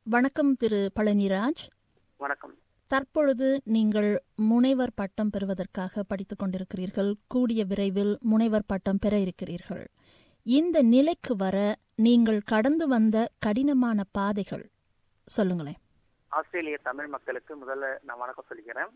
வணக்கம் திரு பழனிராஜ் வணக்கம் தற்பொழுது நீங்கள் முனைவர் பட்டம் பெறுவதற்காக படித்துக் கொண்டிருக்கிறீர்கள் கூடிய விரைவில் முனைவர் பட்டம் பெற இருக்கிறீர்கள் இந்த நிலைக்கு வர நீங்கள் கடந்து வந்த கடினமான பாதைகள் சொல்லுங்களேன் ஆஸ்திரேலிய தமிழ் மக்களுக்கு முதல்ல நான் வணக்கம் சொல்லிக்கிறேன்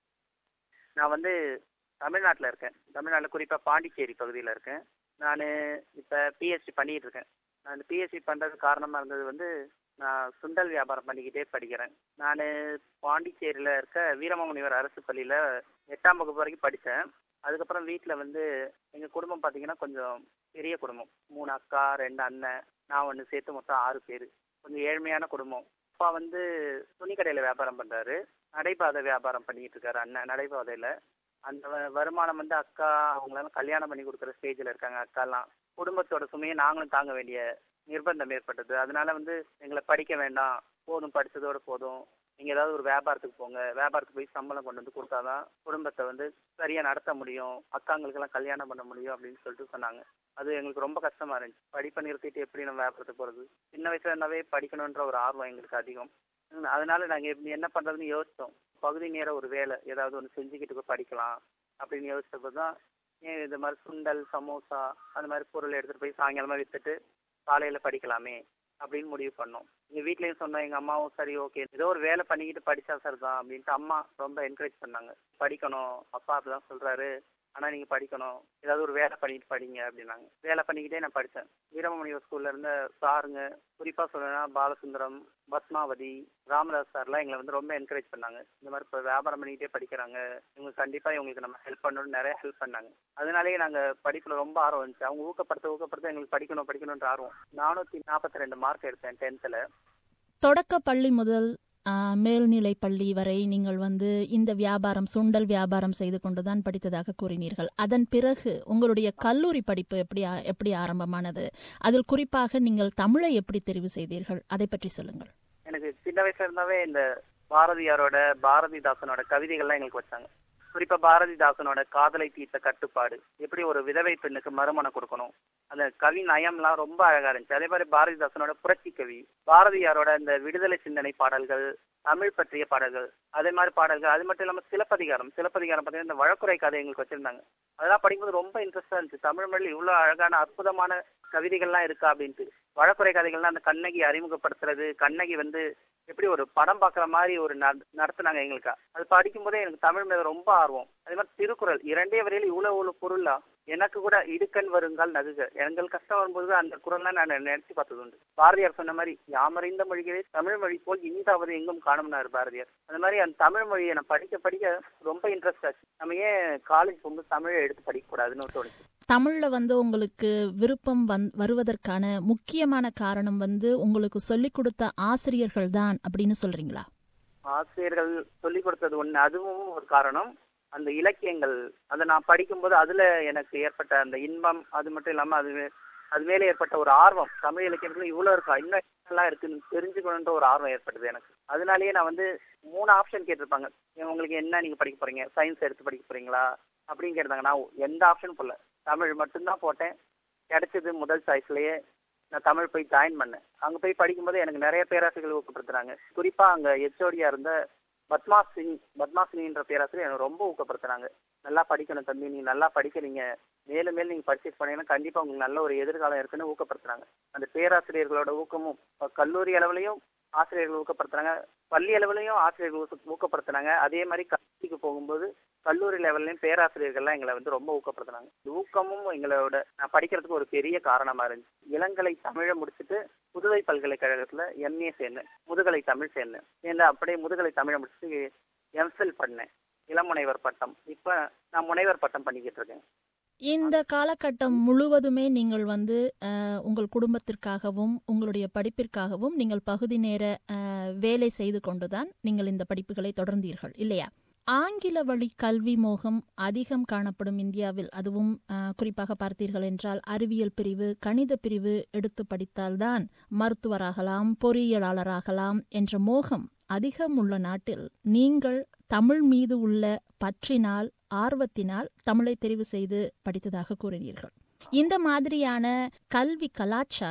நான் வந்து தமிழ்நாட்டில் இருக்கேன் தமிழ்நாட்டில் குறிப்பாக பாண்டிச்சேரி பகுதியில் இருக்கேன் நான் இப்போ பிஎஸ்சி பண்ணிட்டு இருக்கேன் நான் இந்த பிஎஸ்சி பண்ணுறது காரணமாக இருந்தது வந்து நான் சுண்டல் வியாபாரம் பண்ணிக்கிட்டே படிக்கிறேன் நான் பாண்டிச்சேரியில் இருக்க வீரமாமுனிவர் அரசு பள்ளியில் எட்டாம் வகுப்பு வரைக்கும் படித்தேன் அதுக்கப்புறம் வீட்டில் வந்து எங்கள் குடும்பம் பார்த்தீங்கன்னா கொஞ்சம் பெரிய குடும்பம் மூணு அக்கா ரெண்டு அண்ணன் நான் ஒன்று சேர்த்து மொத்தம் ஆறு பேர் கொஞ்சம் ஏழ்மையான குடும்பம் அப்பா வந்து துணி கடையில் வியாபாரம் பண்ணுறாரு நடைபாதை வியாபாரம் பண்ணிட்டு இருக்காரு அண்ணன் நடைபாதையில் அந்த வ- வருமானம் வந்து அக்கா அவங்களால கல்யாணம் பண்ணி கொடுக்குற ஸ்டேஜில் இருக்காங்க அக்காலாம் குடும்பத்தோட சுமையை நாங்களும் தாங்க வேண்டிய நிர்பந்தம் ஏற்பட்டது அதனால வந்து எங்களை படிக்க வேண்டாம் போதும் படிச்சதோட போதும் நீங்க ஏதாவது ஒரு வியாபாரத்துக்கு போங்க வியாபாரத்துக்கு போய் சம்பளம் கொண்டு வந்து கொடுத்தாதான் குடும்பத்தை வந்து சரியா நடத்த முடியும் அக்காங்களுக்கெல்லாம் கல்யாணம் பண்ண முடியும் அப்படின்னு சொல்லிட்டு சொன்னாங்க அது எங்களுக்கு ரொம்ப கஷ்டமா இருந்துச்சு படிப்பை நிறுத்திட்டு எப்படி நம்ம வியாபாரத்துக்கு போறது சின்ன வயசுல இருந்தாவே படிக்கணுன்ற ஒரு ஆர்வம் எங்களுக்கு அதிகம் உம், அதனால நாங்க எப்படி என்ன பண்றதுன்னு யோசிச்சோம் பகுதி நேர ஒரு வேலை ஏதாவது ஒன்று செஞ்சுக்கிட்டு போய் படிக்கலாம் அப்படின்னு யோசிச்சப்போ தான் ஏன் இது மாதிரி சுண்டல் சமோசா அந்த மாதிரி பொருள் எடுத்துட்டு போய் சாயங்காலமா வித்துட்டு காலையில படிக்கலாமே அப்படின்னு முடிவு பண்ணோம் எங்க வீட்லயும் சொன்னோம் எங்க அம்மாவும் சரி ஓகே ஏதோ ஒரு வேலை பண்ணிக்கிட்டு படிச்சா சார் தான் அப்படின்ட்டு அம்மா ரொம்ப என்கரேஜ் பண்ணாங்க படிக்கணும் அப்பா அப்படிதான் சொல்றாரு ஆனா நீங்க படிக்கணும் ஏதாவது ஒரு வேலை பண்ணிட்டு படிங்க அப்படின்னாங்க வேலை பண்ணிக்கிட்டே நான் படித்தேன் வீரமணியூர் ஸ்கூல்ல இருந்த சாருங்க குறிப்பா சொல்லணும்னா பாலசுந்தரம் பத்மாவதி ராமதாஸ் சார்லாம் எங்களை வந்து ரொம்ப என்கரேஜ் பண்ணாங்க இந்த மாதிரி இப்போ வியாபாரம் பண்ணிக்கிட்டே படிக்கிறாங்க இவங்க கண்டிப்பா இவங்களுக்கு நம்ம ஹெல்ப் பண்ணணும்னு நிறைய ஹெல்ப் பண்ணாங்க அதனாலேயே நாங்க படிப்புல ரொம்ப ஆர்வம் இருந்துச்சு அவங்க ஊக்கப்படுத்த ஊக்கப்படுத்த எங்களுக்கு படிக்கணும் படிக்கணும்ன்ற ஆர்வம் நானூத்தி நாற்பத்தி ரெண்டு மார்க் எடுத்தேன் டென்த்ல தொடக்க பள்ளி முதல் ஆ, மேல்நிலை பள்ளி வரை நீங்கள் வந்து இந்த வியாபாரம் சுண்டல் வியாபாரம் செய்து கொண்டுதான் படித்ததாக கூறினீர்கள் அதன் பிறகு உங்களுடைய கல்லூரி படிப்பு எப்படி ஆ- எப்படி ஆரம்பமானது அதில் குறிப்பாக நீங்கள் தமிழை எப்படி தெரிவு செய்தீர்கள் அதை பற்றி சொல்லுங்கள் எனக்கு சின்ன வயசுல இருந்தாவே இந்த பாரதியாரோட பாரதிதாசனோட கவிதைகள்லாம் எங்களுக்கு வச்சாங்க குறிப்பா பாரதிதாசனோட காதலை தீர்த்த கட்டுப்பாடு எப்படி ஒரு விதவை பெண்ணுக்கு மறுமணம் கொடுக்கணும் அந்த கவி நயம்லாம் ரொம்ப அழகா இருந்துச்சு அதே மாதிரி பாரதிதாசனோட புரட்சி கவி பாரதியாரோட இந்த விடுதலை சிந்தனை பாடல்கள் தமிழ் பற்றிய பாடல்கள் அதே மாதிரி பாடல்கள் அது மட்டும் இல்லாம சிலப்பதிகாரம் சிலப்பதிகாரம் பார்த்தீங்கன்னா இந்த வழக்குரை கதை எங்களுக்கு வச்சிருந்தாங்க அதெல்லாம் படிக்கும்போது ரொம்ப இன்ட்ரெஸ்டா இருந்துச்சு தமிழ் மொழியில் இவ்வளவு அழகான அற்புதமான கவிதைகள்லாம் இருக்கா அப்படின்ட்டு வழக்குரை கதைகள்லாம் அந்த கண்ணகி அறிமுகப்படுத்துறது கண்ணகி வந்து எப்படி ஒரு படம் பார்க்குற மாதிரி ஒரு நட- நடத்துனாங்க எங்களுக்கு அது படிக்கும்போதே எனக்கு தமிழ் மேல ரொம்ப ஆர்வம் அதே மாதிரி திருக்குறள் இரண்டே வரையில இவ்வளவு இவ்வளவு பொருளா எனக்கு கூட இடுக்கண் வருங்கால் நகுக எங்கள் கஷ்டம் வரும்போது அந்த குரல்லாம் நான் நினைச்சு பார்த்தது உண்டு பாரதியார் சொன்ன மாதிரி யாமறிந்த மொழிகளே தமிழ் மொழி போல் இனிதாவது எங்கும் காணும்னாரு பாரதியார் அந்த மாதிரி அந்த தமிழ் மொழியை நான் படிக்க படிக்க ரொம்ப இன்ட்ரெஸ்ட் ஆச்சு நம்ம ஏன் காலேஜ் போகும்போது தமிழை எடுத்து படிக்க கூடாதுன்னு தோணுச்சு தமிழ்ல வந்து உங்களுக்கு விருப்பம் வந் வருவதற்கான முக்கியமான காரணம் வந்து உங்களுக்கு சொல்லிக் கொடுத்த ஆசிரியர்கள் தான் அப்படின்னு சொல்றீங்களா ஆசிரியர்கள் சொல்லிக் கொடுத்தது ஒண்ணு அதுவும் ஒரு காரணம் அந்த இலக்கியங்கள் அதை நான் படிக்கும்போது அதுல எனக்கு ஏற்பட்ட அந்த இன்பம் அது மட்டும் இல்லாம அது அது மேல ஏற்பட்ட ஒரு ஆர்வம் தமிழ் இலக்கியத்துல இவ்வளவு இருக்கா இன்னும் என்னெல்லாம் இருக்குன்னு தெரிஞ்சுக்கணுன்ற ஒரு ஆர்வம் ஏற்பட்டது எனக்கு அதனாலேயே நான் வந்து மூணு ஆப்ஷன் கேட்டிருப்பாங்க ஏன் உங்களுக்கு என்ன நீங்க படிக்க போறீங்க சயின்ஸ் எடுத்து படிக்க போறீங்களா அப்படின்னு கேட்டாங்க நான் எந்த ஆப்ஷன் போடல தமிழ் மட்டும்தான் போட்டேன் கிடைச்சது முதல் சாய்ஸ்லயே நான் தமிழ் போய் ஜாயின் பண்ணேன் அங்க போய் படிக்கும்போது எனக்கு நிறைய பேராசிரியர்கள் ஊக்கப்படுத்துறாங்க குறிப்பா அங்க ஹெச்ஓடியா இருந்த பத்மா சிங் பத்மா சிங்ன்ற பேராசிரியர் எனக்கு ரொம்ப ஊக்கப்படுத்துறாங்க நல்லா படிக்கணும் தம்பி நீங்க நல்லா படிக்கிறீங்க மேலும் மேலும் நீங்க பர்ச்சேஸ் பண்ணீங்கன்னா கண்டிப்பா உங்களுக்கு நல்ல ஒரு எதிர்காலம் இருக்குன்னு ஊக்கப்படுத்துறாங்க அந்த பேராசிரியர்களோட ஊக்கமும் இப்ப கல்லூரி அளவுலயும் ஆசிரியர்கள் ஊக்கப்படுத்துறாங்க பள்ளி அளவுலயும் ஆசிரியர்கள் ஊக்க- ஊக்கப்படுத்துனாங்க அதே மாதிரி கல்லூரிக்கு போகும்போது கல்லூரி லெவல்லையும் பேராசிரியர்கள்லாம் எங்களை வந்து ரொம்ப ஊக்கப்படுத்துனாங்க இந்த ஊக்கமும் எங்களோட நான் படிக்கிறதுக்கு ஒரு பெரிய காரணமா இருந்துச்சு இளங்கலை தமிழை முடிச்சுட்டு புதுவை பல்கலைக்கழகத்துல எம்ஏ சேர்ந்தேன் முதுகலை தமிழ் சேர்ந்தேன் சேர்ந்து அப்படியே முதுகலை தமிழை முடிச்சுட்டு எம்ஃபில் பண்ணேன் இளமுனைவர் பட்டம் இப்ப நான் முனைவர் பட்டம் பண்ணிக்கிட்டு இருக்கேன் இந்த காலகட்டம் முழுவதுமே நீங்கள் வந்து அஹ், உங்கள் குடும்பத்திற்காகவும் உங்களுடைய படிப்பிற்காகவும் நீங்கள் பகுதி நேர அஹ், வேலை செய்து கொண்டுதான் நீங்கள் இந்த படிப்புகளை தொடர்ந்தீர்கள் இல்லையா ஆங்கில வழி கல்வி மோகம் அதிகம் காணப்படும் இந்தியாவில் அதுவும் அஹ், குறிப்பாக பார்த்தீர்கள் என்றால் அறிவியல் பிரிவு கணித பிரிவு எடுத்து படித்தால்தான் மருத்துவராகலாம் பொறியியலாளராகலாம் என்ற மோகம் அதிகம் உள்ள நாட்டில் நீங்கள் தமிழ் மீது உள்ள பற்றினால் ஆர்வத்தினால் தமிழை தெரிவு செய்து படித்ததாக கூறினீர்கள் இந்த மாதிரியான கல்வி கலாச்சாரம்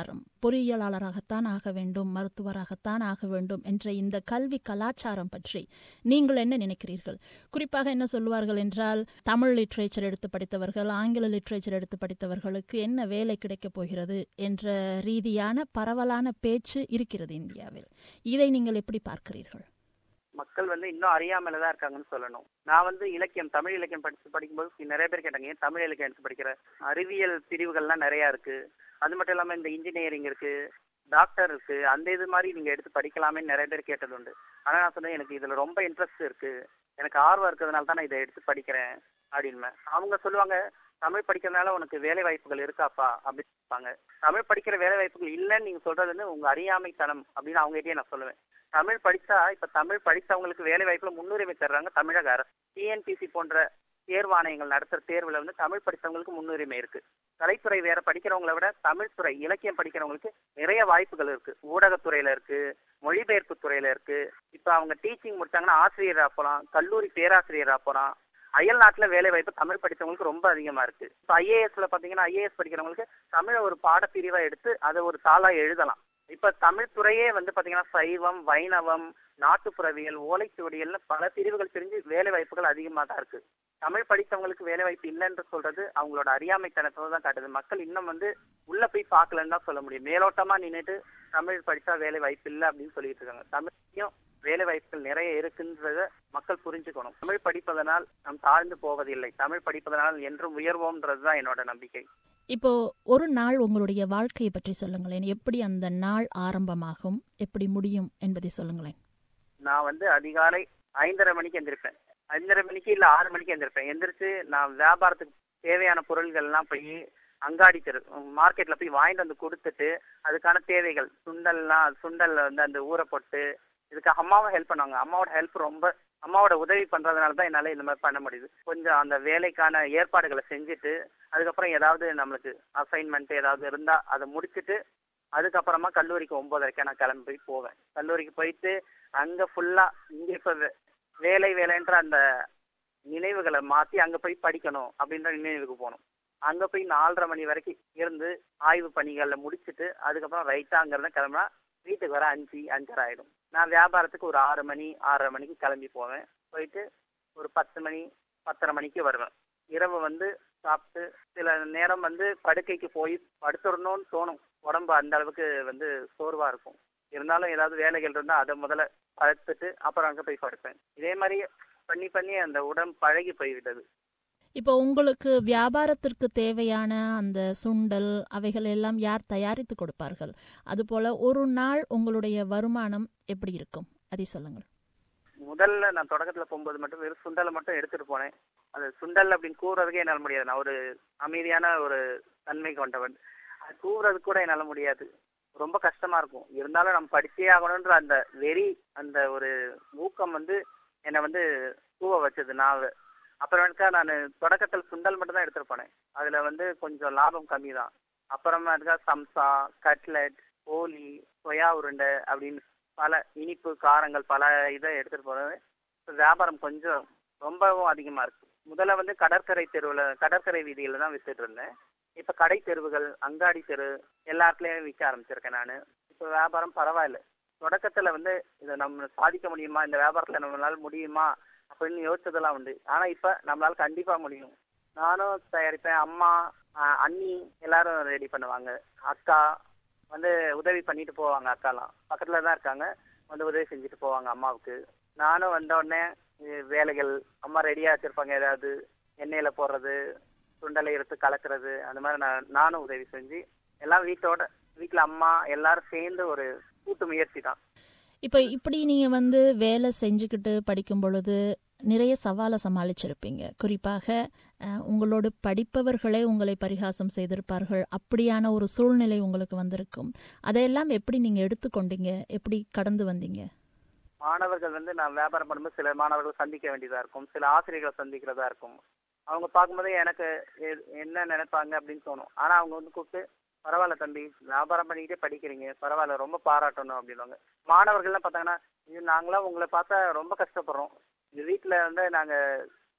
பொறியியலாளராகத்தான் ஆக வேண்டும் மருத்துவராகத்தான் ஆக வேண்டும் என்ற இந்த கல்வி கலாச்சாரம் பற்றி நீங்கள் என்ன நினைக்கிறீர்கள் குறிப்பாக என்ன சொல்லுவார்கள் என்றால் தமிழ் லிட்ரேச்சர் எடுத்து படித்தவர்கள் ஆங்கில லிட்ரேச்சர் எடுத்து படித்தவர்களுக்கு என்ன வேலை கிடைக்கப் போகிறது என்ற ரீதியான பரவலான பேச்சு இருக்கிறது இந்தியாவில் இதை நீங்கள் எப்படி பார்க்கிறீர்கள் மக்கள் வந்து இன்னும் அறியாமல தான் இருக்காங்கன்னு சொல்லணும் நான் வந்து இலக்கியம் தமிழ் இலக்கியம் படிச்சு படிக்கும்போது நிறைய பேர் கேட்டாங்க ஏன் தமிழ் இலக்கியம் எடுத்து படிக்கிற அறிவியல் பிரிவுகள்லாம் நிறைய இருக்கு அது மட்டும் இல்லாம இந்த இன்ஜினியரிங் இருக்கு டாக்டர் இருக்கு அந்த இது மாதிரி நீங்க எடுத்து படிக்கலாமேன்னு நிறைய பேர் கேட்டது உண்டு ஆனா நான் சொன்னேன் எனக்கு இதுல ரொம்ப இன்ட்ரெஸ்ட் இருக்கு எனக்கு ஆர்வம் இருக்கிறதுனால தான் நான் இதை எடுத்து படிக்கிறேன் அப்படின்னு அவங்க சொல்லுவாங்க தமிழ் படிக்கிறதுனால உனக்கு வேலை வாய்ப்புகள் இருக்காப்பா அப்படின்னு சொல்லுவாங்க தமிழ் படிக்கிற வேலை வாய்ப்புகள் இல்லைன்னு நீங்க சொல்றது வந்து உங்க அறியாமைத்தனம் அப்படின்னு அவங்ககிட்டயே நான் சொல்லுவேன் தமிழ் படிச்சா இப்ப தமிழ் படிச்சவங்களுக்கு வேலை வாய்ப்புல முன்னுரிமை தர்றாங்க தமிழக அரசு டிஎன்பிசி போன்ற தேர்வாணையங்கள் நடத்துற தேர்வுல வந்து தமிழ் படிச்சவங்களுக்கு முன்னுரிமை இருக்கு கலைத்துறை வேற படிக்கிறவங்கள விட தமிழ் துறை இலக்கியம் படிக்கிறவங்களுக்கு நிறைய வாய்ப்புகள் இருக்கு ஊடகத்துறையில இருக்கு மொழிபெயர்ப்பு துறையில இருக்கு இப்ப அவங்க டீச்சிங் முடிச்சாங்கன்னா ஆசிரியரா போலாம் கல்லூரி பேராசிரியரா போலாம் அயல் நாட்டுல வேலை வாய்ப்பு தமிழ் படிச்சவங்களுக்கு ரொம்ப அதிகமா இருக்கு இப்ப ஐஏஎஸ்ல பாத்தீங்கன்னா ஐஏஎஸ் படிக்கிறவங்களுக்கு தமிழ ஒரு பாடப்பிரிவா எடுத்து அதை ஒரு தாளா எழுதலாம் இப்ப தமிழ் துறையே வந்து பாத்தீங்கன்னா சைவம் வைணவம் நாட்டுப்புறவியல் ஓலைச்சுவடியல்னு பல பிரிவுகள் பிரிஞ்சு வேலை வாய்ப்புகள் அதிகமா தான் இருக்கு தமிழ் படித்தவங்களுக்கு வேலை வாய்ப்பு இல்லைன்னு சொல்றது அவங்களோட அறியாமைத்தனத்தை தான் காட்டுது மக்கள் இன்னும் வந்து உள்ள போய் பார்க்கலன்னு தான் சொல்ல முடியும் மேலோட்டமா நின்னுட்டு தமிழ் படிச்சா வேலை வாய்ப்பு இல்லை அப்படின்னு சொல்லிட்டு இருக்காங்க தமிழ்லயும் வேலை வாய்ப்புகள் நிறைய இருக்குன்றத மக்கள் புரிஞ்சுக்கணும் தமிழ் படிப்பதனால் நாம் தாழ்ந்து போவதில்லை தமிழ் படிப்பதனால் என்றும் உயர்வோம்ன்றதுதான் என்னோட நம்பிக்கை இப்போ ஒரு நாள் உங்களுடைய வாழ்க்கையை பற்றி சொல்லுங்களேன் எப்படி அந்த நாள் ஆரம்பமாகும் எப்படி முடியும் என்பதை சொல்லுங்களேன் நான் வந்து அதிகாலை ஐந்தரை மணிக்கு எந்திரிப்பேன் ஐந்தரை மணிக்கு இல்ல ஆறு மணிக்கு எந்திரிப்பேன் எந்திரிச்சு நான் வியாபாரத்துக்கு தேவையான பொருள்கள் எல்லாம் போய் அங்காடி தெரு மார்க்கெட்ல போய் வாங்கிட்டு வந்து கொடுத்துட்டு அதுக்கான தேவைகள் சுண்டல்லாம் சுண்டல் வந்து அந்த ஊற போட்டு இதுக்கு அம்மாவும் ஹெல்ப் பண்ணுவாங்க அம்மாவோட ஹெல்ப் ரொம்ப அம்மாவோட உதவி பண்றதுனால தான் என்னால இந்த மாதிரி பண்ண முடியுது கொஞ்சம் அந்த வேலைக்கான ஏற்பாடுகளை செஞ்சுட்டு அதுக்கப்புறம் ஏதாவது நம்மளுக்கு அசைன்மெண்ட் ஏதாவது இருந்தா அதை முடிச்சுட்டு அதுக்கப்புறமா கல்லூரிக்கு ஒன்பதரைக்கு நான் கிளம்பி போய் போவேன் கல்லூரிக்கு போயிட்டு அங்க ஃபுல்லா இங்க இப்ப வேலை வேலைன்ற அந்த நினைவுகளை மாத்தி அங்க போய் படிக்கணும் அப்படின்ற நினைவுக்கு போகணும் அங்க போய் நாலரை மணி வரைக்கும் இருந்து ஆய்வு பணிகள்ல முடிச்சுட்டு அதுக்கப்புறம் ரைட்டா அங்க இருந்து கிளம்புனா வீட்டுக்கு வர அஞ்சு அஞ்சரை ஆயிடும் நான் வியாபாரத்துக்கு ஒரு ஆறு மணி ஆறரை மணிக்கு கிளம்பி போவேன் போயிட்டு ஒரு பத்து மணி பத்தரை மணிக்கு வருவேன் இரவு வந்து சாப்பிட்டு சில நேரம் வந்து படுக்கைக்கு போய் படுத்துடணும்னு தோணும் உடம்பு அந்த அளவுக்கு வந்து சோர்வா இருக்கும் இருந்தாலும் ஏதாவது வேலைகள் இருந்தா அதை முதல்ல படுத்துட்டு அப்புறம் அங்க போய் படுப்பேன் இதே மாதிரி பண்ணி பண்ணி அந்த உடம்பு பழகி போய்விட்டது இப்போ உங்களுக்கு வியாபாரத்திற்கு தேவையான அந்த சுண்டல் அவைகள் எல்லாம் யார் தயாரித்து கொடுப்பார்கள் அதுபோல ஒரு நாள் உங்களுடைய வருமானம் எப்படி இருக்கும் அதை சொல்லுங்கள் முதல்ல நான் தொடக்கத்துல போகும்போது மட்டும் வெறும் சுண்டலை மட்டும் எடுத்துட்டு போனேன் அது சுண்டல் அப்படின்னு கூறுறதுக்கே என்னால முடியாது நான் ஒரு அமைதியான ஒரு தன்மை கொண்டவன் அது கூறுறது கூட என்னால முடியாது ரொம்ப கஷ்டமா இருக்கும் இருந்தாலும் நம்ம படிச்சே ஆகணும்ன்ற அந்த வெறி அந்த ஒரு ஊக்கம் வந்து என்னை வந்து கூவ வச்சது நான் அப்புறமேட்டுக்கா நான் தொடக்கத்தில் சுண்டல் மட்டும் தான் எடுத்துட்டு போனேன் அதுல வந்து கொஞ்சம் லாபம் கம்மி தான் அப்புறமேட்டுக்கா சம்சா கட்லெட் கோலி சொயா உருண்டை அப்படின்னு பல இனிப்பு காரங்கள் பல இதை எடுத்துட்டு போறது வியாபாரம் கொஞ்சம் ரொம்பவும் அதிகமா இருக்கு முதல்ல வந்து கடற்கரை தெருவுல கடற்கரை வீதியில தான் வித்துட்டு இருந்தேன் இப்ப கடை தெருவுகள் அங்காடி தெரு எல்லா இடத்துலயும் விற்க ஆரம்பிச்சிருக்கேன் நான் இப்ப வியாபாரம் பரவாயில்ல தொடக்கத்துல வந்து இதை நம்ம சாதிக்க முடியுமா இந்த வியாபாரத்துல நம்மளால முடியுமா அப்படின்னு யோசிச்சதெல்லாம் உண்டு ஆனா இப்ப நம்மளால கண்டிப்பா முடியும் நானும் தயாரிப்பேன் அம்மா அண்ணி எல்லாரும் ரெடி பண்ணுவாங்க அக்கா வந்து உதவி பண்ணிட்டு போவாங்க அக்காலாம் பக்கத்துல தான் இருக்காங்க வந்து உதவி செஞ்சுட்டு போவாங்க அம்மாவுக்கு நானும் வந்த உடனே வேலைகள் அம்மா ரெடியா வச்சிருப்பாங்க ஏதாவது எண்ணெயில போடுறது சுண்டலை எடுத்து கலக்குறது அந்த மாதிரி நான் நானும் உதவி செஞ்சு எல்லாம் வீட்டோட வீட்டுல அம்மா எல்லாரும் சேர்ந்து ஒரு கூட்டு முயற்சி தான் இப்போ இப்படி நீங்க வந்து வேலை செஞ்சுக்கிட்டு படிக்கும் பொழுது நிறைய சவாலை சமாளிச்சிருப்பீங்க குறிப்பாக உங்களோடு படிப்பவர்களே உங்களை பரிகாசம் செய்திருப்பார்கள் அப்படியான ஒரு சூழ்நிலை உங்களுக்கு வந்திருக்கும் அதையெல்லாம் எப்படி நீங்க எடுத்துக்கொண்டீங்க எப்படி கடந்து வந்தீங்க மாணவர்கள் வந்து நான் வியாபாரம் பண்ணும்போது சில மாணவர்கள் சந்திக்க வேண்டியதா இருக்கும் சில ஆசிரியர்களை சந்திக்கிறதா இருக்கும் அவங்க பார்க்கும்போது எனக்கு என்ன நினைப்பாங்க அப்படின்னு தோணும் ஆனா அவங்க வந்து கூப்பிட்டு பரவாயில்ல தம்பி வியாபாரம் பண்ணிக்கிட்டே படிக்கிறீங்க பரவாயில்ல ரொம்ப பாராட்டணும் அப்படின்வாங்க மாணவர்கள்லாம் பார்த்தாங்கன்னா இது நாங்களாம் உங்களை பார்த்தா ரொம்ப கஷ்டப்படுறோம் இந்த வீட்டுல வந்து நாங்க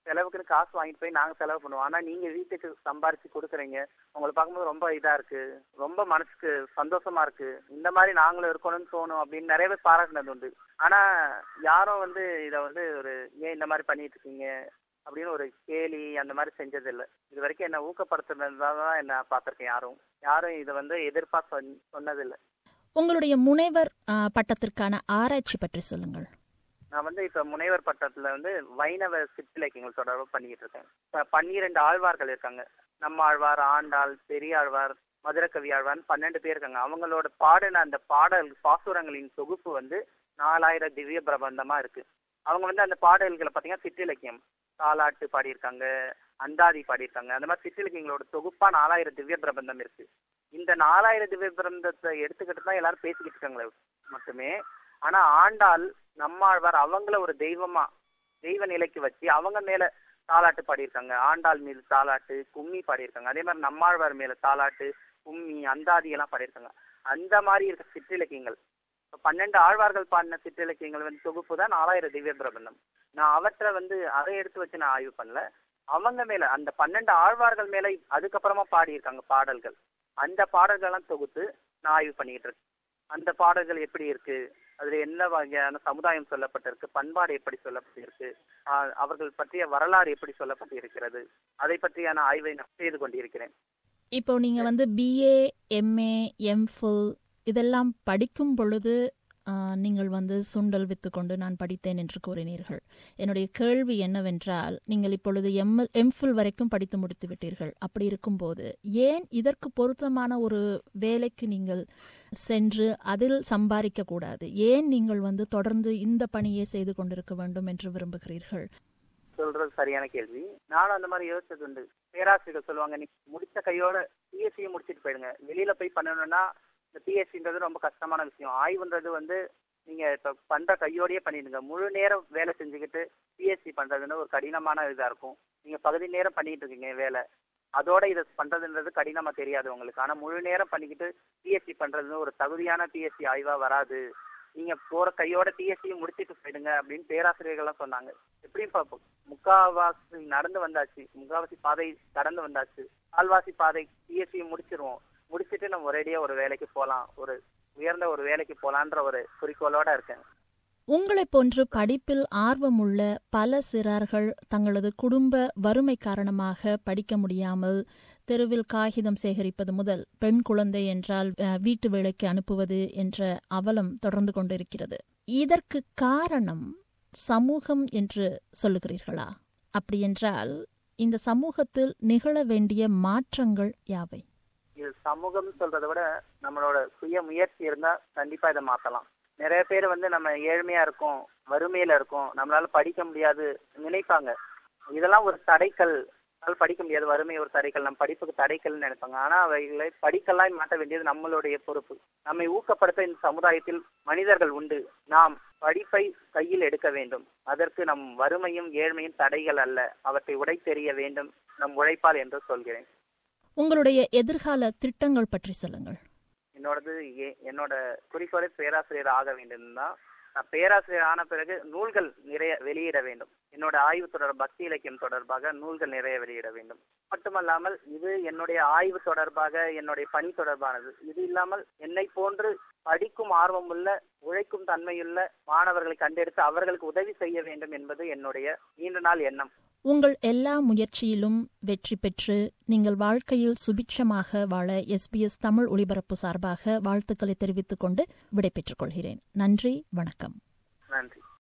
செலவுக்குன்னு காசு வாங்கிட்டு போய் நாங்க செலவு பண்ணுவோம் ஆனா நீங்க வீட்டுக்கு சம்பாரிச்சு கொடுக்குறீங்க உங்களை பார்க்கும்போது ரொம்ப இதா இருக்கு ரொம்ப மனசுக்கு சந்தோஷமா இருக்கு இந்த மாதிரி நாங்களும் இருக்கணும்னு தோணும் அப்படின்னு நிறைய பேர் பாராட்டினது உண்டு ஆனா யாரும் வந்து இத வந்து ஒரு ஏன் இந்த மாதிரி பண்ணிட்டு இருக்கீங்க அப்படின்னு ஒரு கேலி அந்த மாதிரி செஞ்சது இல்லை இது வரைக்கும் என்ன ஊக்கப்படுத்துனதுதான் என்ன பார்த்திருக்கேன் யாரும் யாரும் இதை வந்து எதிர்ப்பா சொன்- சொன்னதில்லை உங்களுடைய முனைவர் ஆ, பட்டத்திற்கான ஆராய்ச்சி பற்றி சொல்லுங்கள் நான் வந்து இப்ப முனைவர் பட்டத்துல வந்து வைணவ சிற்றிலக்கியங்கள் தொடர்பு பண்ணிக்கிட்டு இருக்கேன் இப்ப பன்னிரெண்டு ஆழ்வார்கள் இருக்காங்க நம்ம ஆழ்வார் ஆண்டாள் பெரியாழ்வார் மதுரகவி ஆழ்வார் பன்னெண்டு பேர் இருக்காங்க அவங்களோட பாடின அந்த பாடல் பாசுரங்களின் தொகுப்பு வந்து நாலாயிரம் திவ்ய பிரபந்தமா இருக்கு அவங்க வந்து அந்த பாடல்களை பாத்தீங்கன்னா சிற்றிலக்கியம் தாலாட்டு பாடியிருக்காங்க அந்தாதி பாடியிருக்காங்க அந்த மாதிரி சிற்றிலக்கியங்களோட தொகுப்பா நாலாயிரம் திவ்ய பிரபந்தம் இருக்கு இந்த நாலாயிரம் திவ்ய பிரபந்தத்தை எடுத்துக்கிட்டு தான் எல்லாரும் பேசிக்கிட்டு இருக்காங்களே மட்டுமே ஆனா ஆண்டாள் நம்மாழ்வார் அவங்கள ஒரு தெய்வமா தெய்வ நிலைக்கு வச்சு அவங்க மேல தாலாட்டு பாடியிருக்காங்க ஆண்டாள் மீது தாலாட்டு கும்மி பாடியிருக்காங்க அதே மாதிரி நம்மாழ்வார் மேல தாலாட்டு கும்மி அந்தாதி எல்லாம் பாடியிருக்காங்க அந்த மாதிரி இருக்க சிற்றிலக்கியங்கள் இப்ப பன்னெண்டு ஆழ்வார்கள் பாடின சிற்றிலக்கியங்கள் வந்து தொகுப்பு தான் நாலாயிரம் திவ்ய பிரபந்தம் நான் அவற்றை வந்து அதை எடுத்து வச்சு நான் ஆய்வு பண்ணல அவங்க மேல அந்த பன்னெண்டு ஆழ்வார்கள் மேல அதுக்கப்புறமா பாடியிருக்காங்க பாடல்கள் அந்த பாடல்கள்லாம் தொகுத்து நான் ஆய்வு பண்ணிக்கிட்டு இருக்கேன் அந்த பாடல்கள் எப்படி இருக்கு அதுல என்ன வகையான சமுதாயம் சொல்லப்பட்டிருக்கு பண்பாடு எப்படி சொல்லப்பட்டிருக்கு ஆஹ் அவர்கள் பற்றிய வரலாறு எப்படி சொல்லப்பட்டிருக்கிறது அதை பற்றியான ஆய்வை நான் செய்து கொண்டிருக்கிறேன் இப்போ நீங்க வந்து பிஏ எம்ஏ எம்ஃபில் இதெல்லாம் படிக்கும் பொழுது ஆ, நீங்கள் வந்து சுண்டல் வித்துக்கொண்டு நான் படித்தேன் என்று கூறினீர்கள் என்னுடைய கேள்வி என்னவென்றால் நீங்கள் இப்பொழுது எம் எம்ஃபில் வரைக்கும் படித்து முடித்து விட்டீர்கள் அப்படி இருக்கும்போது ஏன் இதற்கு பொருத்தமான ஒரு வேலைக்கு நீங்கள் சென்று அதில் சம்பாதிக்க கூடாது ஏன் நீங்கள் வந்து தொடர்ந்து இந்த பணியை செய்து கொண்டிருக்க வேண்டும் என்று விரும்புகிறீர்கள் சொல்றது சரியான கேள்வி நானும் அந்த மாதிரி யோசிச்சது உண்டு பேராசிரியர்கள் சொல்லுவாங்க நீ முடிச்ச கையோட பிஎஸ்சியை முடிச்சிட்டு போயிடுங்க வெளியில போய் பண்ணணும்னா இந்த பிஎஸ்சின்றது ரொம்ப கஷ்டமான விஷயம் ஆய்வுன்றது வந்து நீங்க இப்ப பண்ற கையோடயே பண்ணிடுங்க முழு நேரம் வேலை செஞ்சுக்கிட்டு பிஎஸ்சி பண்றதுன்னு ஒரு கடினமான இதா இருக்கும் நீங்க பகுதி நேரம் பண்ணிட்டு இருக்கீங்க வேலை அதோட இதை பண்றதுன்றது கடினமா தெரியாது உங்களுக்கு ஆனா முழு நேரம் பண்ணிக்கிட்டு பிஎஸ்சி பண்றதுன்னு ஒரு தகுதியான பிஎஸ்சி ஆய்வா வராது நீங்க போற கையோட பிஎஸ்சி முடிச்சிட்டு போயிடுங்க அப்படின்னு பேராசிரியர்கள்லாம் சொன்னாங்க எப்படியும் பார்ப்போம் முக்காவாசி நடந்து வந்தாச்சு முக்காவாசி பாதை கடந்து வந்தாச்சு கால்வாசி பாதை பிஎஸ்சி முடிச்சிருவோம் முடிச்சிட்டு நம்ம ஒரேடியா ஒரு வேலைக்கு போலாம் ஒரு உயர்ந்த ஒரு வேலைக்கு போலான்ற ஒரு குறிக்கோளோட இருக்கேன் உங்களைப் போன்று படிப்பில் ஆர்வமுள்ள பல சிறார்கள் தங்களது குடும்ப வறுமை காரணமாக படிக்க முடியாமல் தெருவில் காகிதம் சேகரிப்பது முதல் பெண் குழந்தை என்றால் அஹ், வீட்டு வேலைக்கு அனுப்புவது என்ற அவலம் தொடர்ந்து கொண்டிருக்கிறது இதற்கு காரணம் சமூகம் என்று சொல்லுகிறீர்களா அப்படியென்றால் இந்த சமூகத்தில் நிகழ வேண்டிய மாற்றங்கள் யாவை இது சமூகம் சொல்றதை விட நம்மளோட சுய முயற்சி இருந்தா கண்டிப்பா இதை மாத்தலாம் நிறைய பேர் வந்து நம்ம ஏழ்மையா இருக்கோம் வறுமையில இருக்கோம் நம்மளால படிக்க முடியாது நினைப்பாங்க இதெல்லாம் ஒரு தடைக்கல் நம்மளால படிக்க முடியாது வறுமை ஒரு தடைக்கல் நம்ம படிப்புக்கு தடைக்கல்னு நினைப்பாங்க ஆனா அவைகளை படிக்கெல்லாம் மாற்ற வேண்டியது நம்மளுடைய பொறுப்பு நம்மை ஊக்கப்படுத்த இந்த சமுதாயத்தில் மனிதர்கள் உண்டு நாம் படிப்பை கையில் எடுக்க வேண்டும் அதற்கு நம் வறுமையும் ஏழ்மையும் தடைகள் அல்ல அவற்றை உடை தெரிய வேண்டும் நம் உழைப்பால் என்று சொல்கிறேன் உங்களுடைய எதிர்கால திட்டங்கள் பற்றி சொல்லுங்கள் என்னோடது ஏ- என்னோட குறிக்கோளை பேராசிரியர் ஆக வேண்டும் தான் நான் பேராசிரியர் ஆன பிறகு நூல்கள் நிறைய வெளியிட வேண்டும் என்னோட ஆய்வு தொடர் பக்தி இலக்கியம் தொடர்பாக நூல்கள் நிறைய வெளியிட வேண்டும் மட்டுமல்லாமல் இது என்னுடைய ஆய்வு தொடர்பாக என்னுடைய பணி தொடர்பானது இது இல்லாமல் என்னை போன்று படிக்கும் ஆர்வமுள்ள உழைக்கும் தன்மையுள்ள மாணவர்களை கண்டெடுத்து அவர்களுக்கு உதவி செய்ய வேண்டும் என்பது என்னுடைய நீண்ட நாள் எண்ணம் உங்கள் எல்லா முயற்சியிலும் வெற்றி பெற்று நீங்கள் வாழ்க்கையில் சுபிட்சமாக வாழ எஸ்பிஎஸ் தமிழ் ஒலிபரப்பு சார்பாக வாழ்த்துக்களை தெரிவித்துக் கொண்டு விடைபெற்றுக் கொள்கிறேன் நன்றி வணக்கம்